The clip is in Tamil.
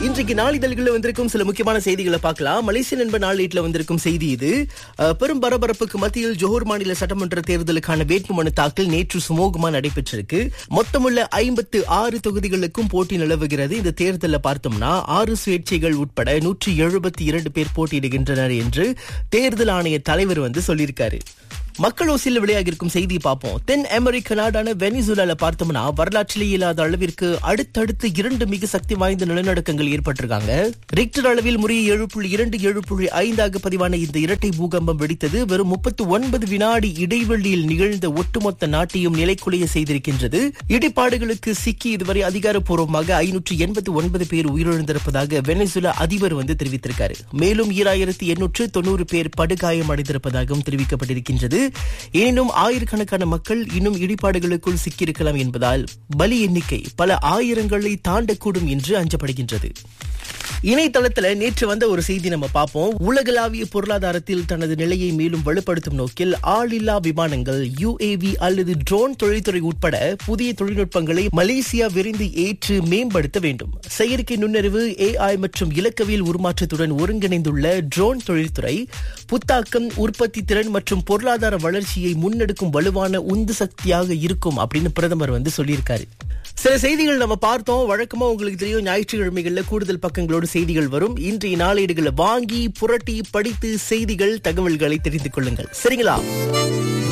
இன்றைக்கு நாளிதழ்களில் வந்திருக்கும் சில முக்கியமான செய்திகளை பார்க்கலாம் மலேசிய நண்பர் நாளேட்டில் வந்திருக்கும் செய்தி இது அஹ், பெரும் பரபரப்புக்கு மத்தியில் ஜோஹர் மாநில சட்டமன்ற தேர்தலுக்கான வேட்புமனு தாக்கல் நேற்று சுமூகமா நடைபெற்றிருக்கு மொத்தமுள்ள ஐம்பத்து ஆறு தொகுதிகளுக்கும் போட்டி நிலவுகிறது இந்த தேர்தலில் பார்த்தோம்னா ஆறு சுயேட்சைகள் உட்பட நூற்றி எழுபத்தி இரண்டு பேர் போட்டியிடுகின்றனர் என்று தேர்தல் ஆணைய தலைவர் வந்து சொல்லியிருக்காரு மக்கள் ஓசியில் வெளியாகி இருக்கும் செய்தி பார்ப்போம் தென் அமெரிக்க நாடான வெனிசுலால பார்த்தோம்னா வரலாற்றிலே இல்லாத அளவிற்கு அடுத்தடுத்து இரண்டு மிக சக்தி வாய்ந்த நிலநடுக்கங்கள் ஏற்பட்டிருக்காங்க ரிக்டர் அளவில் முறையே ஏழு புள்ளி இரண்டு ஏழு புள்ளி ஐந்தாக பதிவான இந்த இரட்டை பூகம்பம் வெடித்தது வெறும் முப்பத்து ஒன்பது வினாடி இடைவெளியில் நிகழ்ந்த ஒட்டுமொத்த நாட்டையும் நிலைக்குலைய செய்திருக்கின்றது இடிபாடுகளுக்கு சிக்கி இதுவரை அதிகாரப்பூர்வமாக ஐநூற்று எண்பத்தி ஒன்பது பேர் உயிரிழந்திருப்பதாக வெனிசுலா அதிபர் வந்து தெரிவித்திருக்காரு மேலும் ஈராயிரத்தி எண்ணூற்று தொண்ணூறு பேர் படுகாயம் அடைந்திருப்பதாகவும் தெரிவிக்கப்பட்டிருக்கின்றது எனினும் ஆயிரக்கணக்கான மக்கள் இன்னும் இடிபாடுகளுக்குள் சிக்கியிருக்கலாம் என்பதால் பலி எண்ணிக்கை பல ஆயிரங்களை தாண்டக்கூடும் என்று அஞ்சப்படுகின்றது இணையதளத்துல நேற்று வந்த ஒரு செய்தி நம்ம பார்ப்போம் உலகளாவிய பொருளாதாரத்தில் தனது நிலையை மேலும் வலுப்படுத்தும் நோக்கில் ஆளில்லா விமானங்கள் யுஏவி அல்லது ட்ரோன் தொழில்துறை உட்பட புதிய தொழில்நுட்பங்களை மலேசியா விரைந்து ஏற்று மேம்படுத்த வேண்டும் செயற்கை நுண்ணறிவு ஏஐ மற்றும் இலக்கவியல் உருமாற்றத்துடன் ஒருங்கிணைந்துள்ள ட்ரோன் தொழில்துறை புத்தாக்கம் உற்பத்தி திறன் மற்றும் பொருளாதார வளர்ச்சியை முன்னெடுக்கும் வலுவான உந்து சக்தியாக இருக்கும் அப்படின்னு பிரதமர் வந்து சொல்லியிருக்காரு சில செய்திகள் நம்ம பார்த்தோம் வழக்கமா உங்களுக்கு தெரியும் ஞாயிற்றுக்கிழமைகள்ல கூடுதல் பக்கங்களோடு செய்திகள் வரும் இன்றைய நாளேடுகளை வாங்கி புரட்டி படித்து செய்திகள் தகவல்களை தெரிந்து கொள்ளுங்கள் சரிங்களா